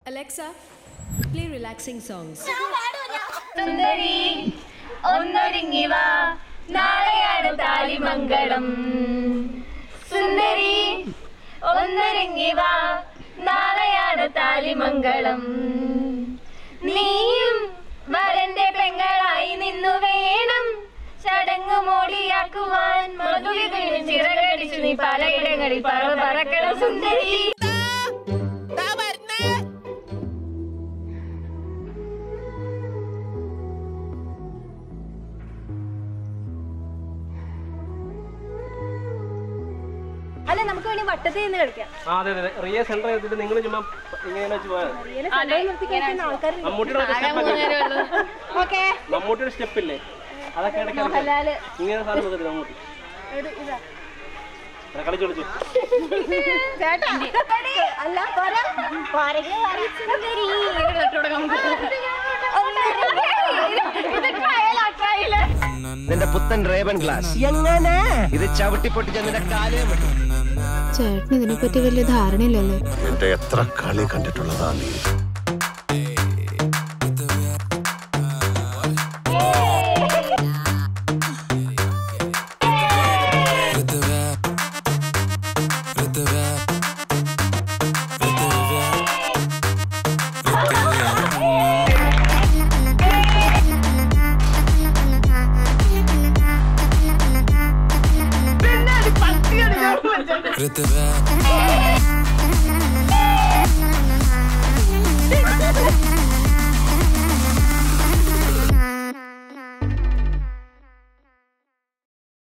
Alexa, play relaxing songs. സുന്ദരി ഒന്നൊരുങ്ങി വാ നാളെയാണ് താലിമംഗളം സുന്ദരി ഒന്നൊരുങ്ങി വാ നാളെയാണ് താലിമംഗളം നീയും വരന്റെ പെങ്ങളായി നിന്നു വേണം ചടങ്ങ് മോടിയാക്കുവാൻ മധുവികളിൽ ചിറകടിച്ചു നീ പലയിടങ്ങളിൽ പറ പറക്കണം സുന്ദരി അല്ല നമുക്ക് വേണ്ടി വട്ടത്തിൽ നിന്ന് കളിക്കാം ആ അതെ അതെ റിയ സെന്റർ ചെയ്തിട്ട് നിങ്ങൾ ചുമ്മാ ഇങ്ങനെ വെച്ച് പോയാൽ മതി. മമ്മൂട്ടിയുടെ ഒരു step ഒക്കെ ഓക്കെ മമ്മൂട്ടിയുടെ സ്റ്റെപ്പ് ഇല്ലേ അതൊക്കെ ഇടയ്ക്ക് ഇറക്കി. മോഹൻലാല് ഇങ്ങനെ സാധനം നോക്കത്തില്ല മമ്മൂട്ടി അത് കളിച്ചു കളിച്ചു ചേട്ടാ അല്ല പോരാ പോരക്ക് പോരാ. സുന്ദരി. ഇത് trial ആ, trial. നിന്റെ പുത്തൻ റേവൻ ഗ്ലാസ് ഇത് ചവിട്ടി പൊട്ടിച്ച നിന്റെ കാലേ പറ്റും ചേട്ടന് ഇതിനെപ്പറ്റി വലിയ ധാരണയില്ലല്ലേ എന്റെ എത്ര കളി കണ്ടിട്ടുള്ളതാ നീ Ritme.